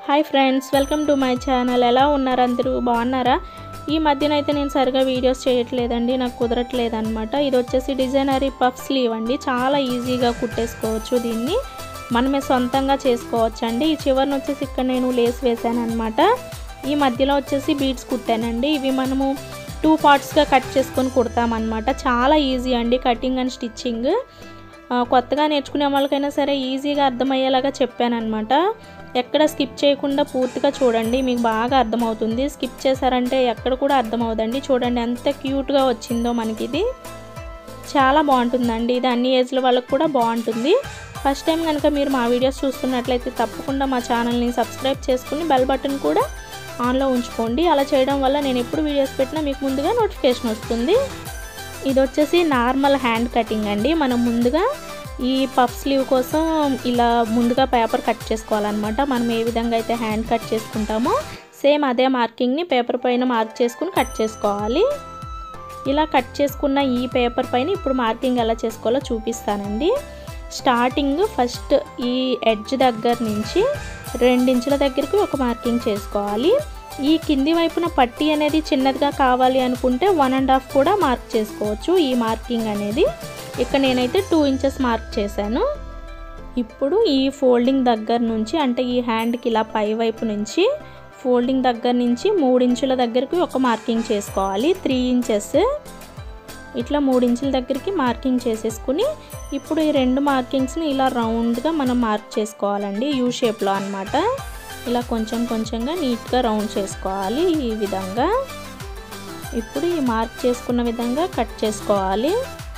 hi friends welcome to my channel ఎలా ఉన్నారు అందరూ బాగున్నారా ఈ మధ్యన అయితే నేను సరిగా వీడియోస్ చేయట్లేదండి నాకు కుదరట్లేదు అనమాట ఇది వచ్చేసి డిజైనరీ పఫ్ స్లీవ్ అండి చాలా ఈజీగా కుట్టేసుకోవచ్చు దీన్ని మనమే సొంతంగా చేసుకోవచ్చు అండి ఈ చివరిని వచ్చేసి ఇక్కడ నేను లేస్ వేసాను అనమాట ఈ మధ్యలో వచ్చేసి బీడ్స్ కుట్టానండి ఇవి మనము టూ పార్ట్స్గా కట్ చేసుకొని కుడతామన్నమాట చాలా ఈజీ అండి కటింగ్ అండ్ స్టిచ్చింగ్ ఆ, కొత్తగా నేర్చుకునే వాళ్ళకైనా సరే ఈజీగా అర్థమయ్యేలాగా చెప్పానమాట ఎక్కడ స్కిప్ చేయకుండా పూర్తిగా చూడండి మీకు బాగా అర్థమవుతుంది స్కిప్ చేశారంటే ఎక్కడ కూడా అర్థమవుదండి చూడండి ఎంత క్యూట్గా వచ్చిందో మనకి ఇది చాలా బాగుంటుందండి ఇది అన్ని ఏజ్ల వాళ్ళకి కూడా బాగుంటుంది ఫస్ట్ టైం కనుక మీరు మా వీడియోస్ చూస్తున్నట్లయితే తప్పకుండా మా ఛానల్ని సబ్స్క్రైబ్ చేసుకుని బెల్ బటన్ కూడా ఆన్లో ఉంచుకోండి అలా చేయడం వల్ల నేను ఎప్పుడు వీడియోస్ పెట్టినా మీకు ముందుగా నోటిఫికేషన్ వస్తుంది ఇది వచ్చేసి నార్మల్ హ్యాండ్ కటింగ్ అండి మనం ముందుగా ఈ పఫ్ స్లీవ్ కోసం ఇలా ముందుగా పేపర్ కట్ చేసుకోవాలన్నమాట మనం ఏ విధంగా అయితే హ్యాండ్ కట్ చేసుకుంటామో సేమ్ అదే మార్కింగ్ని పేపర్ పైన మార్క్ చేసుకుని కట్ చేసుకోవాలి ఇలా కట్ చేసుకున్న ఈ పేపర్ పైన ఇప్పుడు మార్కింగ్ ఎలా చేసుకోవాలో చూపిస్తానండి స్టార్టింగ్ ఫస్ట్ ఈ ఎడ్జ్ దగ్గర నుంచి రెండించుల దగ్గరికి ఒక మార్కింగ్ చేసుకోవాలి ఈ కింది వైపున పట్టీ అనేది చిన్నదిగా కావాలి అనుకుంటే వన్ అండ్ హాఫ్ కూడా మార్క్ చేసుకోవచ్చు ఈ మార్కింగ్ అనేది ఇక్కడ నేనైతే టూ ఇంచెస్ మార్క్ చేశాను ఇప్పుడు ఈ ఫోల్డింగ్ దగ్గర నుంచి అంటే ఈ హ్యాండ్కి ఇలా పై వైపు నుంచి ఫోల్డింగ్ దగ్గర నుంచి మూడించుల దగ్గరికి ఒక మార్కింగ్ చేసుకోవాలి త్రీ ఇంచెస్ ఇట్లా మూడించుల దగ్గరికి మార్కింగ్ చేసేసుకుని ఇప్పుడు ఈ రెండు మార్కింగ్స్ని ఇలా రౌండ్గా మనం మార్క్ చేసుకోవాలండి యూ షేప్లో అనమాట ఇలా కొంచెం కొంచెంగా నీట్గా రౌండ్ చేసుకోవాలి ఈ విధంగా ఇప్పుడు ఈ మార్క్ చేసుకున్న విధంగా కట్ చేసుకోవాలి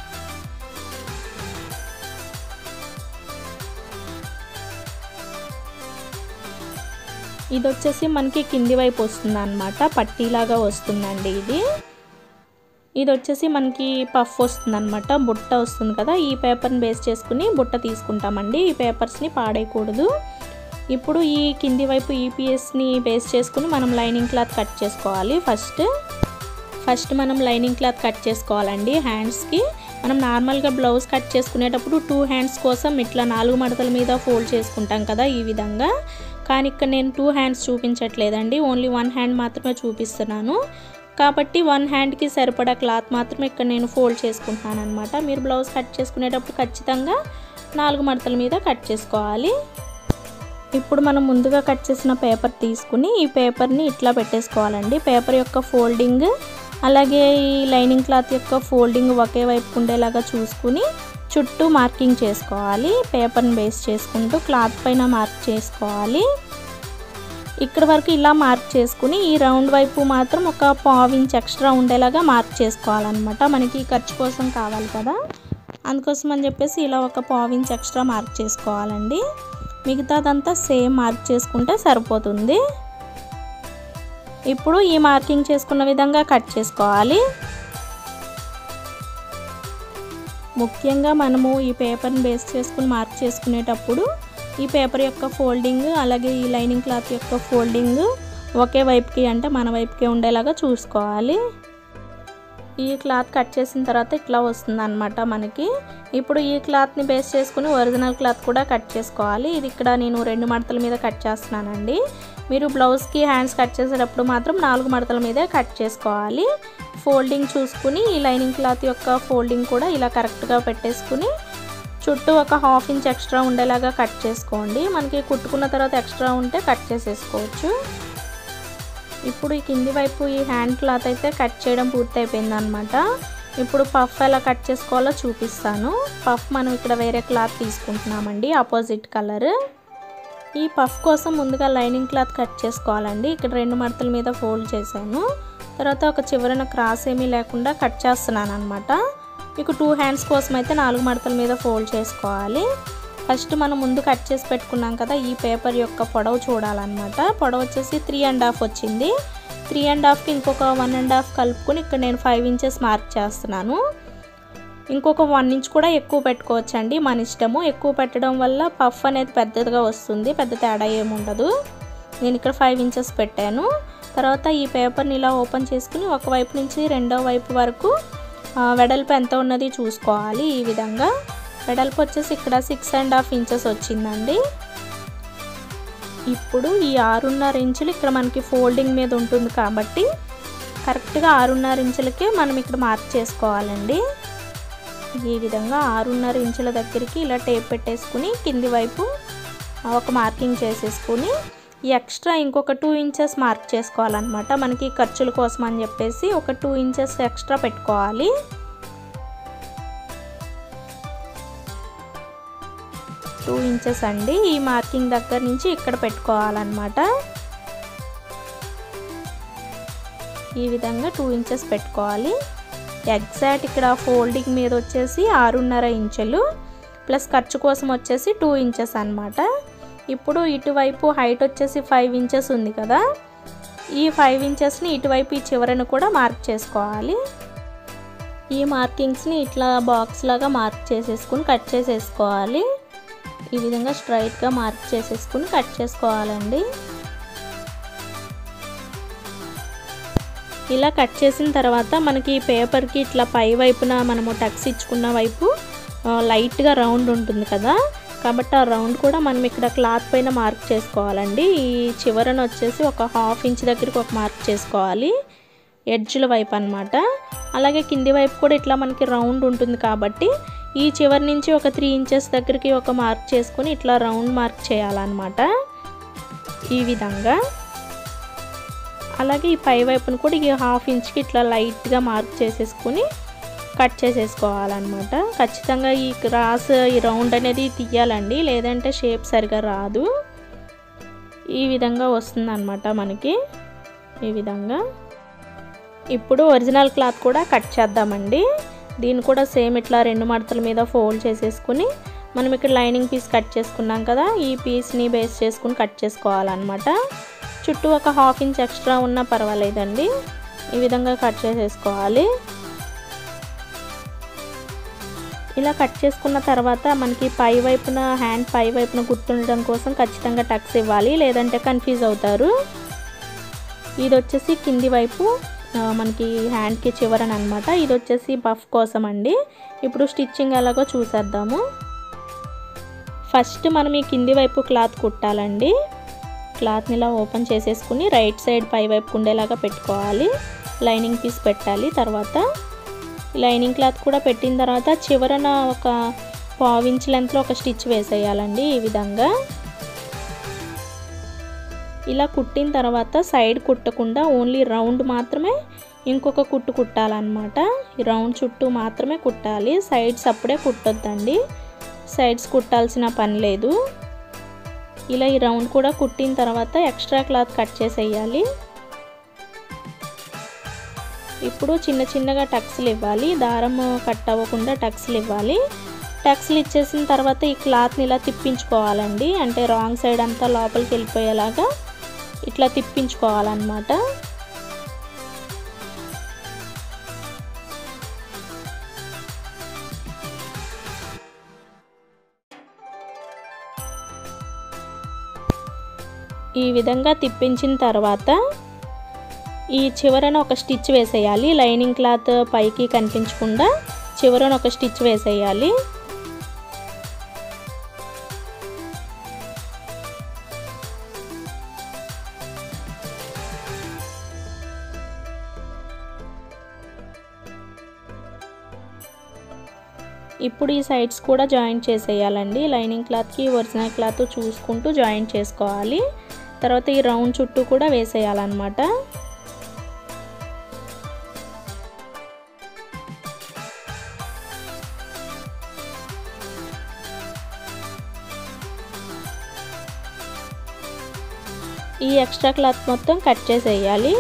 ఇది వచ్చేసి మనకి కింది వైపు వస్తుంది అనమాట పట్టీలాగా వస్తుందండి ఇది ఇది వచ్చేసి మనకి పఫ్ వస్తుంది అనమాట బుట్ట వస్తుంది కదా ఈ పేపర్ని బేస్ చేసుకుని బుట్ట తీసుకుంటామండి ఈ పేపర్స్ని పాడేయకూడదు ఇప్పుడు ఈ కింది వైపు ఈపీఎస్ని బేస్ చేసుకుని మనం లైనింగ్ క్లాత్ కట్ చేసుకోవాలి ఫస్ట్ ఫస్ట్ మనం లైనింగ్ క్లాత్ కట్ చేసుకోవాలండి హ్యాండ్స్కి మనం నార్మల్గా బ్లౌజ్ కట్ చేసుకునేటప్పుడు టూ హ్యాండ్స్ కోసం ఇట్లా నాలుగు మడతల మీద ఫోల్డ్ చేసుకుంటాం కదా ఈ విధంగా కానీ ఇక్కడ నేను టూ హ్యాండ్స్ చూపించట్లేదండి ఓన్లీ వన్ హ్యాండ్ మాత్రమే చూపిస్తున్నాను కాబట్టి వన్ హ్యాండ్కి సరిపడా క్లాత్ మాత్రమే ఇక్కడ నేను ఫోల్డ్ చేసుకుంటున్నాను అనమాట మీరు బ్లౌజ్ కట్ చేసుకునేటప్పుడు ఖచ్చితంగా నాలుగు మడతల మీద కట్ చేసుకోవాలి ఇప్పుడు మనం ముందుగా కట్ చేసిన పేపర్ తీసుకుని ఈ పేపర్ని ఇట్లా పెట్టేసుకోవాలండి పేపర్ యొక్క ఫోల్డింగ్ అలాగే ఈ లైనింగ్ క్లాత్ యొక్క ఫోల్డింగ్ ఒకే వైపు ఉండేలాగా చూసుకుని చుట్టూ మార్కింగ్ చేసుకోవాలి పేపర్ని బేస్ చేసుకుంటూ క్లాత్ పైన మార్క్ చేసుకోవాలి ఇక్కడ వరకు ఇలా మార్క్ చేసుకుని ఈ రౌండ్ వైపు మాత్రం ఒక పావు ఇంచ్ ఎక్స్ట్రా ఉండేలాగా మార్క్ చేసుకోవాలన్నమాట మనకి ఖర్చు కోసం కావాలి కదా అందుకోసం అని చెప్పేసి ఇలా ఒక పావు ఇంచ్ ఎక్స్ట్రా మార్క్ చేసుకోవాలండి మిగతాదంతా సేమ్ మార్క్ చేసుకుంటే సరిపోతుంది ఇప్పుడు ఈ మార్కింగ్ చేసుకున్న విధంగా కట్ చేసుకోవాలి ముఖ్యంగా మనము ఈ పేపర్ని బేస్ చేసుకుని మార్క్ చేసుకునేటప్పుడు ఈ పేపర్ యొక్క ఫోల్డింగ్ అలాగే ఈ లైనింగ్ క్లాత్ యొక్క ఫోల్డింగ్ ఒకే వైపుకి అంటే మన వైపుకే ఉండేలాగా చూసుకోవాలి ఈ క్లాత్ కట్ చేసిన తర్వాత ఇట్లా వస్తుంది అనమాట మనకి ఇప్పుడు ఈ క్లాత్ని బేస్ చేసుకుని ఒరిజినల్ క్లాత్ కూడా కట్ చేసుకోవాలి ఇది ఇక్కడ నేను రెండు మడతల మీద కట్ చేస్తున్నానండి మీరు బ్లౌజ్కి హ్యాండ్స్ కట్ చేసేటప్పుడు మాత్రం నాలుగు మడతల మీదే కట్ చేసుకోవాలి ఫోల్డింగ్ చూసుకుని ఈ లైనింగ్ క్లాత్ యొక్క ఫోల్డింగ్ కూడా ఇలా కరెక్ట్గా పెట్టేసుకుని చుట్టూ ఒక హాఫ్ ఇంచ్ ఎక్స్ట్రా ఉండేలాగా కట్ చేసుకోండి మనకి కుట్టుకున్న తర్వాత ఎక్స్ట్రా ఉంటే కట్ చేసేసుకోవచ్చు ఇప్పుడు ఈ కింది వైపు ఈ హ్యాండ్ క్లాత్ అయితే కట్ చేయడం పూర్తయిపోయింది అనమాట ఇప్పుడు పఫ్ ఎలా కట్ చేసుకోవాలో చూపిస్తాను పఫ్ మనం ఇక్కడ వేరే క్లాత్ తీసుకుంటున్నామండి ఆపోజిట్ కలర్ ఈ పఫ్ కోసం ముందుగా లైనింగ్ క్లాత్ కట్ చేసుకోవాలండి ఇక్కడ రెండు మడతల మీద ఫోల్డ్ చేశాను తర్వాత ఒక చివరన క్రాస్ ఏమీ లేకుండా కట్ చేస్తున్నాను అనమాట మీకు టూ హ్యాండ్స్ కోసం అయితే నాలుగు మడతల మీద ఫోల్డ్ చేసుకోవాలి ఫస్ట్ మనం ముందు కట్ చేసి పెట్టుకున్నాం కదా ఈ పేపర్ యొక్క పొడవు చూడాలన్నమాట పొడవు వచ్చేసి త్రీ అండ్ హాఫ్ వచ్చింది త్రీ అండ్ హాఫ్కి ఇంకొక వన్ అండ్ హాఫ్ కలుపుకొని ఇక్కడ నేను ఫైవ్ ఇంచెస్ మార్క్ చేస్తున్నాను ఇంకొక వన్ ఇంచ్ కూడా ఎక్కువ పెట్టుకోవచ్చు అండి మన ఇష్టము ఎక్కువ పెట్టడం వల్ల పఫ్ అనేది పెద్దదిగా వస్తుంది పెద్ద తేడా ఏముండదు నేను ఇక్కడ ఫైవ్ ఇంచెస్ పెట్టాను తర్వాత ఈ పేపర్ని ఇలా ఓపెన్ చేసుకుని ఒకవైపు నుంచి రెండో వైపు వరకు ఆ, వెడల్పు ఎంత ఉన్నది చూసుకోవాలి ఈ విధంగా వెడల్పు వచ్చేసి ఇక్కడ సిక్స్ అండ్ హాఫ్ ఇంచెస్ వచ్చిందండి ఇప్పుడు ఈ ఆరున్నర ఇంచులు ఇక్కడ మనకి ఫోల్డింగ్ మీద ఉంటుంది కాబట్టి కరెక్ట్గా ఆరున్నర ఇంచులకే మనం ఇక్కడ మార్క్ చేసుకోవాలండి ఈ విధంగా ఆరున్నర ఇంచుల దగ్గరికి ఇలా టేప్ పెట్టేసుకుని కింది వైపు ఒక మార్కింగ్ చేసేసుకుని ఎక్స్ట్రా ఇంకొక టూ ఇంచెస్ మార్క్ చేసుకోవాలన్నమాట మనకి ఖర్చుల కోసం అని చెప్పేసి ఒక టూ ఇంచెస్ ఎక్స్ట్రా పెట్టుకోవాలి టూ ఇంచెస్ అండి ఈ మార్కింగ్ దగ్గర నుంచి ఇక్కడ పెట్టుకోవాలన్నమాట ఈ విధంగా టూ ఇంచెస్ పెట్టుకోవాలి ఎగ్జాక్ట్ ఇక్కడ ఫోల్డింగ్ మీద వచ్చేసి ఆరున్నర ఇంచులు ప్లస్ ఖర్చు కోసం వచ్చేసి టూ ఇంచెస్ అనమాట ఇప్పుడు ఇటువైపు హైట్ వచ్చేసి ఫైవ్ ఇంచెస్ ఉంది కదా ఈ ఫైవ్ ఇంచెస్ని ఇటువైపు ఈ చివరను కూడా మార్క్ చేసుకోవాలి ఈ మార్కింగ్స్ని ఇట్లా బాక్స్ లాగా మార్క్ చేసేసుకుని కట్ చేసేసుకోవాలి ఈ విధంగా స్ట్రైట్గా మార్క్ చేసేసుకుని కట్ చేసుకోవాలండి ఇలా కట్ చేసిన తర్వాత మనకి పేపర్కి ఇట్లా పై వైపున మనము టక్స్ ఇచ్చుకున్న వైపు లైట్గా రౌండ్ ఉంటుంది కదా కాబట్టి ఆ రౌండ్ కూడా మనం ఇక్కడ క్లాత్ పైన మార్క్ చేసుకోవాలండి ఈ చివరన వచ్చేసి ఒక హాఫ్ ఇంచ్ దగ్గరికి ఒక మార్క్ చేసుకోవాలి ఎడ్జ్ల వైపు అనమాట అలాగే కింది వైపు కూడా ఇట్లా మనకి రౌండ్ ఉంటుంది కాబట్టి ఈ చివరి నుంచి ఒక త్రీ ఇంచెస్ దగ్గరికి ఒక మార్క్ చేసుకొని ఇట్లా రౌండ్ మార్క్ చేయాలన్నమాట ఈ విధంగా అలాగే ఈ పై వైపును కూడా ఈ హాఫ్ ఇంచ్కి ఇట్లా లైట్గా మార్క్ చేసేసుకుని కట్ చేసేసుకోవాలన్నమాట ఖచ్చితంగా ఈ క్రాస్ ఈ రౌండ్ అనేది తీయాలండి లేదంటే షేప్ సరిగా రాదు ఈ విధంగా వస్తుందన్నమాట మనకి ఈ విధంగా ఇప్పుడు ఒరిజినల్ క్లాత్ కూడా కట్ చేద్దామండి దీన్ని కూడా సేమ్ ఇట్లా రెండు మడతల మీద ఫోల్డ్ చేసేసుకుని మనం ఇక్కడ లైనింగ్ పీస్ కట్ చేసుకున్నాం కదా ఈ పీస్ని బేస్ చేసుకుని కట్ చేసుకోవాలన్నమాట చుట్టూ ఒక హాఫ్ ఇంచ్ ఎక్స్ట్రా ఉన్నా పర్వాలేదండి ఈ విధంగా కట్ చేసేసుకోవాలి ఇలా కట్ చేసుకున్న తర్వాత మనకి పై వైపున హ్యాండ్ పై వైపున గుర్తుండడం కోసం ఖచ్చితంగా టక్స్ ఇవ్వాలి లేదంటే కన్ఫ్యూజ్ అవుతారు ఇది వచ్చేసి కింది వైపు మనకి హ్యాండ్కి చివరన అనమాట ఇది వచ్చేసి బఫ్ కోసం అండి ఇప్పుడు స్టిచ్చింగ్ ఎలాగో చూసేద్దాము ఫస్ట్ మనం ఈ కింది వైపు క్లాత్ కుట్టాలండి క్లాత్ని ఇలా ఓపెన్ చేసేసుకుని రైట్ సైడ్ పై వైపు ఉండేలాగా పెట్టుకోవాలి లైనింగ్ పీస్ పెట్టాలి తర్వాత లైనింగ్ క్లాత్ కూడా పెట్టిన తర్వాత చివరన ఒక పావించ్ లెంత్లో ఒక స్టిచ్ వేసేయాలండి ఈ విధంగా ఇలా కుట్టిన తర్వాత సైడ్ కుట్టకుండా ఓన్లీ రౌండ్ మాత్రమే ఇంకొక కుట్టు కుట్టాలన్నమాట ఈ రౌండ్ చుట్టూ మాత్రమే కుట్టాలి సైడ్స్ అప్పుడే కుట్టొద్దండి సైడ్స్ కుట్టాల్సిన పని లేదు ఇలా ఈ రౌండ్ కూడా కుట్టిన తర్వాత ఎక్స్ట్రా క్లాత్ కట్ చేసేయాలి ఇప్పుడు చిన్న చిన్నగా టక్స్లు ఇవ్వాలి దారం కట్ అవ్వకుండా టక్స్లు ఇవ్వాలి టక్స్లు ఇచ్చేసిన తర్వాత ఈ క్లాత్ని ఇలా తిప్పించుకోవాలండి అంటే రాంగ్ సైడ్ అంతా లోపలికి వెళ్ళిపోయేలాగా ఇట్లా తిప్పించుకోవాలన్నమాట ఈ విధంగా తిప్పించిన తర్వాత ఈ చివరన ఒక స్టిచ్ వేసేయాలి లైనింగ్ క్లాత్ పైకి కనిపించకుండా చివరన ఒక స్టిచ్ వేసేయాలి ఇప్పుడు ఈ సైడ్స్ కూడా జాయింట్ చేసేయాలండి లైనింగ్ క్లాత్కి ఒరిజినల్ క్లాత్ చూసుకుంటూ జాయింట్ చేసుకోవాలి తర్వాత ఈ రౌండ్ చుట్టూ కూడా వేసేయాలన్నమాట ఈ ఎక్స్ట్రా క్లాత్ మొత్తం కట్ చేసేయాలి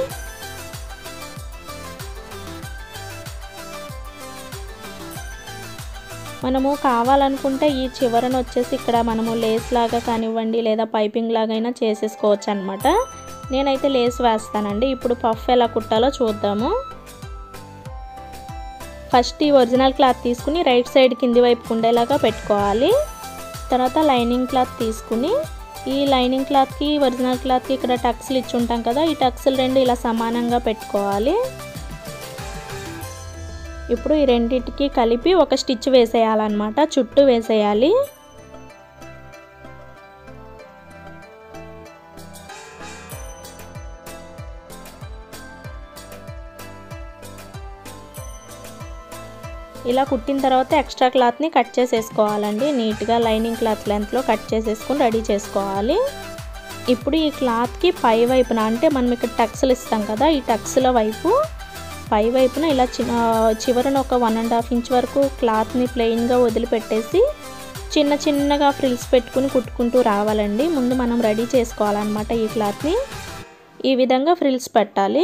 మనము కావాలనుకుంటే ఈ చివరన వచ్చేసి ఇక్కడ మనము లేస్ లాగా కానివ్వండి లేదా పైపింగ్ లాగైనా చేసేసుకోవచ్చు అనమాట నేనైతే లేస్ వేస్తానండి ఇప్పుడు పఫ్ ఎలా కుట్టాలో చూద్దాము ఫస్ట్ ఈ ఒరిజినల్ క్లాత్ తీసుకుని రైట్ సైడ్ కింది వైపు ఉండేలాగా పెట్టుకోవాలి తర్వాత లైనింగ్ క్లాత్ తీసుకుని ఈ లైనింగ్ క్లాత్కి ఒరిజినల్ క్లాత్కి ఇక్కడ టక్స్లు ఇచ్చి ఉంటాం కదా ఈ టక్స్లు రెండు ఇలా సమానంగా పెట్టుకోవాలి ఇప్పుడు ఈ రెండింటికి కలిపి ఒక స్టిచ్ వేసేయాలన్నమాట చుట్టూ వేసేయాలి ఇలా కుట్టిన తర్వాత ఎక్స్ట్రా క్లాత్ని కట్ చేసేసుకోవాలండి నీట్గా లైనింగ్ క్లాత్ లెంత్లో కట్ చేసేసుకొని రెడీ చేసుకోవాలి ఇప్పుడు ఈ క్లాత్కి పై వైపున అంటే మనం ఇక్కడ టక్స్లు ఇస్తాం కదా ఈ టక్స్ల వైపు పై వైపున ఇలా చిన్న చివరన ఒక వన్ అండ్ హాఫ్ ఇంచ్ వరకు క్లాత్ని ప్లెయిన్గా వదిలిపెట్టేసి చిన్న చిన్నగా ఫ్రిల్స్ పెట్టుకుని కుట్టుకుంటూ రావాలండి ముందు మనం రెడీ చేసుకోవాలన్నమాట ఈ క్లాత్ని ఈ విధంగా ఫ్రిల్స్ పెట్టాలి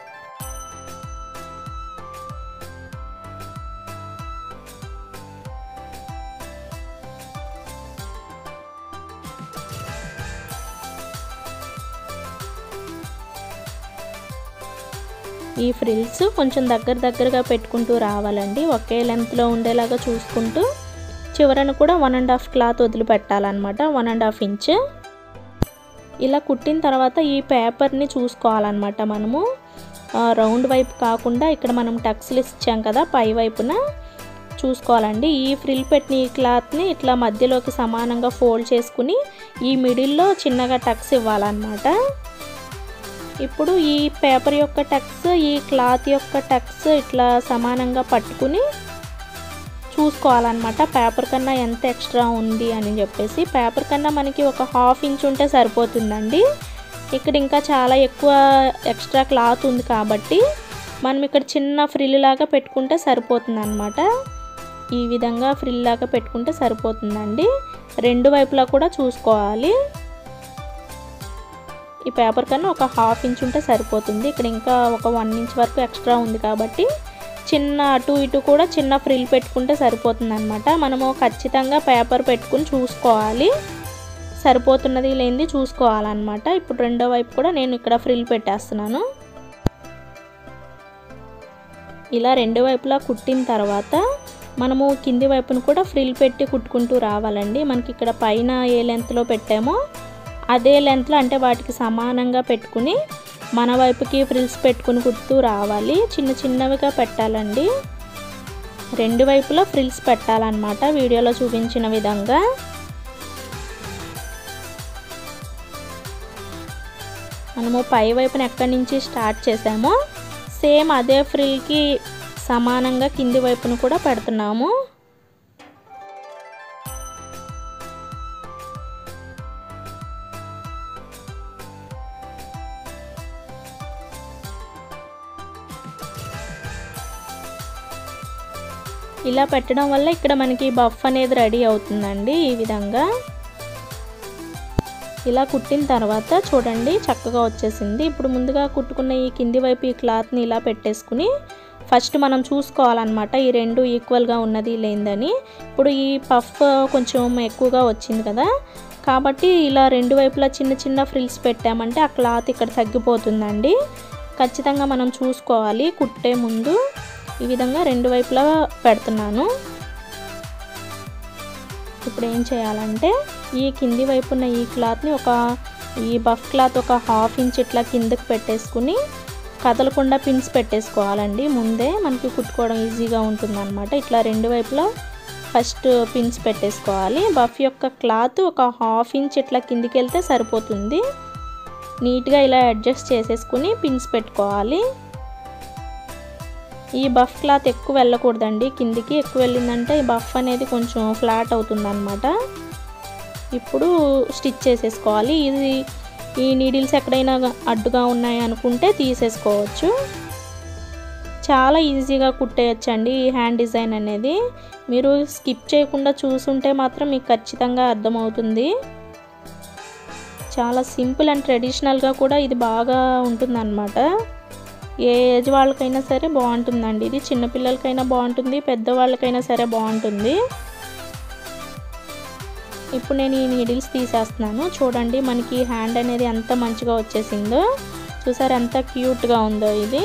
ఈ ఫ్రిల్స్ కొంచెం దగ్గర దగ్గరగా పెట్టుకుంటూ రావాలండి ఒకే లెంత్లో ఉండేలాగా చూసుకుంటూ చివరను కూడా వన్ అండ్ హాఫ్ క్లాత్ వదిలిపెట్టాలన్నమాట వన్ అండ్ హాఫ్ ఇంచ్ ఇలా కుట్టిన తర్వాత ఈ పేపర్ని చూసుకోవాలన్నమాట మనము రౌండ్ వైపు కాకుండా ఇక్కడ మనం టక్స్లు ఇచ్చాం కదా పై వైపున చూసుకోవాలండి ఈ ఫ్రిల్ పెట్టిన ఈ క్లాత్ని ఇట్లా మధ్యలోకి సమానంగా ఫోల్డ్ చేసుకుని ఈ మిడిల్లో చిన్నగా టక్స్ ఇవ్వాలన్నమాట ఇప్పుడు ఈ పేపర్ యొక్క టక్స్ ఈ క్లాత్ యొక్క టక్స్ ఇట్లా సమానంగా పట్టుకుని చూసుకోవాలన్నమాట పేపర్ కన్నా ఎంత ఎక్స్ట్రా ఉంది అని చెప్పేసి పేపర్ కన్నా మనకి ఒక హాఫ్ ఇంచ్ ఉంటే సరిపోతుందండి ఇక్కడ ఇంకా చాలా ఎక్కువ ఎక్స్ట్రా క్లాత్ ఉంది కాబట్టి మనం ఇక్కడ చిన్న ఫ్రిల్ లాగా పెట్టుకుంటే సరిపోతుంది అనమాట ఈ విధంగా ఫ్రిల్ లాగా పెట్టుకుంటే సరిపోతుందండి రెండు వైపులా కూడా చూసుకోవాలి ఈ పేపర్ కన్నా ఒక హాఫ్ ఇంచ్ ఉంటే సరిపోతుంది ఇక్కడ ఇంకా ఒక వన్ ఇంచ్ వరకు ఎక్స్ట్రా ఉంది కాబట్టి చిన్న అటు ఇటు కూడా చిన్న ఫ్రిల్ పెట్టుకుంటే సరిపోతుంది అనమాట మనము ఖచ్చితంగా పేపర్ పెట్టుకుని చూసుకోవాలి సరిపోతున్నది లేనిది చూసుకోవాలన్నమాట ఇప్పుడు రెండో వైపు కూడా నేను ఇక్కడ ఫ్రిల్ పెట్టేస్తున్నాను ఇలా రెండు వైపులా కుట్టిన తర్వాత మనము కింది వైపును కూడా ఫ్రిల్ పెట్టి కుట్టుకుంటూ రావాలండి మనకి ఇక్కడ పైన ఏ లెంత్లో పెట్టామో అదే లెంత్లో అంటే వాటికి సమానంగా పెట్టుకుని మన వైపుకి ఫ్రిల్స్ పెట్టుకుని కుడుతూ రావాలి చిన్న చిన్నవిగా పెట్టాలండి రెండు వైపులా ఫ్రిల్స్ పెట్టాలన్నమాట వీడియోలో చూపించిన విధంగా మనము పై వైపున ఎక్కడి నుంచి స్టార్ట్ చేసామో సేమ్ అదే ఫ్రిల్కి సమానంగా కింది వైపున కూడా పెడుతున్నాము ఇలా పెట్టడం వల్ల ఇక్కడ మనకి బఫ్ అనేది రెడీ అవుతుందండి ఈ విధంగా ఇలా కుట్టిన తర్వాత చూడండి చక్కగా వచ్చేసింది ఇప్పుడు ముందుగా కుట్టుకున్న ఈ కింది వైపు ఈ క్లాత్ని ఇలా పెట్టేసుకుని ఫస్ట్ మనం చూసుకోవాలన్నమాట ఈ రెండు ఈక్వల్గా ఉన్నది లేదని ఇప్పుడు ఈ పఫ్ కొంచెం ఎక్కువగా వచ్చింది కదా కాబట్టి ఇలా రెండు వైపులా చిన్న చిన్న ఫ్రిల్స్ పెట్టామంటే ఆ క్లాత్ ఇక్కడ తగ్గిపోతుందండి ఖచ్చితంగా మనం చూసుకోవాలి కుట్టే ముందు ఈ విధంగా రెండు వైపులా పెడుతున్నాను ఇప్పుడు ఏం చేయాలంటే ఈ కింది వైపున్న ఈ క్లాత్ని ఒక ఈ బఫ్ క్లాత్ ఒక హాఫ్ ఇంచ్ ఇట్లా కిందకి పెట్టేసుకుని కదలకుండా పిన్స్ పెట్టేసుకోవాలండి ముందే మనకి కుట్టుకోవడం ఈజీగా ఉంటుందన్నమాట ఇట్లా రెండు వైపులా ఫస్ట్ పిన్స్ పెట్టేసుకోవాలి బఫ్ యొక్క క్లాత్ ఒక హాఫ్ ఇంచ్ ఇట్లా కిందికి వెళ్తే సరిపోతుంది నీట్గా ఇలా అడ్జస్ట్ చేసేసుకుని పిన్స్ పెట్టుకోవాలి ఈ బఫ్ క్లాత్ ఎక్కువ వెళ్ళకూడదండి కిందికి ఎక్కువ వెళ్ళిందంటే ఈ బఫ్ అనేది కొంచెం ఫ్లాట్ అవుతుంది అనమాట ఇప్పుడు స్టిచ్ చేసేసుకోవాలి ఇది ఈ నీడిల్స్ ఎక్కడైనా అడ్డుగా ఉన్నాయి అనుకుంటే తీసేసుకోవచ్చు చాలా ఈజీగా కుట్టేయచ్చండి ఈ హ్యాండ్ డిజైన్ అనేది మీరు స్కిప్ చేయకుండా చూసుంటే మాత్రం మీకు ఖచ్చితంగా అర్థమవుతుంది చాలా సింపుల్ అండ్ ట్రెడిషనల్గా కూడా ఇది బాగా ఉంటుందన్నమాట ఏ ఏజ్ వాళ్ళకైనా సరే బాగుంటుందండి ఇది చిన్నపిల్లలకైనా బాగుంటుంది పెద్దవాళ్ళకైనా సరే బాగుంటుంది ఇప్పుడు నేను ఈ నీడిల్స్ తీసేస్తున్నాను చూడండి మనకి హ్యాండ్ అనేది ఎంత మంచిగా వచ్చేసిందో చూసారు ఎంత క్యూట్గా ఉందో ఇది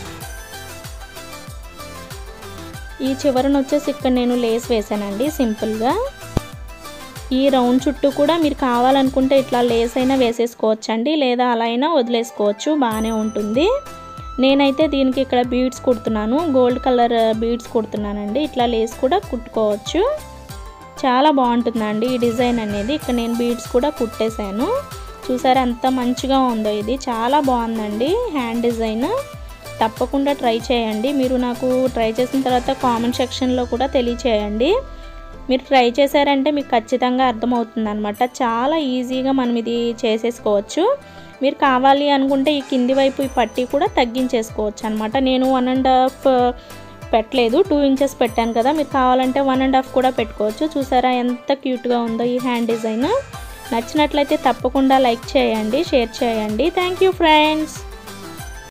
ఈ చివరన వచ్చేసి ఇక్కడ నేను లేస్ వేసానండి సింపుల్గా ఈ రౌండ్ చుట్టూ కూడా మీరు కావాలనుకుంటే ఇట్లా లేస్ అయినా వేసేసుకోవచ్చండి లేదా అలా అయినా వదిలేసుకోవచ్చు బాగానే ఉంటుంది నేనైతే దీనికి ఇక్కడ బీడ్స్ కుడుతున్నాను గోల్డ్ కలర్ బీడ్స్ కుడుతున్నానండి ఇట్లా లేస్ కూడా కుట్టుకోవచ్చు చాలా బాగుంటుందండి ఈ డిజైన్ అనేది ఇక్కడ నేను బీడ్స్ కూడా కుట్టేశాను చూసారా ఎంత మంచిగా ఉందో ఇది చాలా బాగుందండి హ్యాండ్ డిజైన్ తప్పకుండా ట్రై చేయండి మీరు నాకు ట్రై చేసిన తర్వాత కామెంట్ సెక్షన్లో కూడా తెలియచేయండి మీరు ట్రై చేశారంటే మీకు ఖచ్చితంగా అర్థమవుతుంది అనమాట చాలా ఈజీగా మనం ఇది చేసేసుకోవచ్చు మీరు కావాలి అనుకుంటే ఈ కింది వైపు ఈ పట్టీ కూడా తగ్గించేసుకోవచ్చు అనమాట నేను వన్ అండ్ హాఫ్ పెట్టలేదు టూ ఇంచెస్ పెట్టాను కదా మీరు కావాలంటే వన్ అండ్ హాఫ్ కూడా పెట్టుకోవచ్చు చూసారా ఎంత క్యూట్గా ఉందో ఈ హ్యాండ్ డిజైన్ నచ్చినట్లయితే తప్పకుండా లైక్ చేయండి షేర్ చేయండి థ్యాంక్ యూ ఫ్రెండ్స్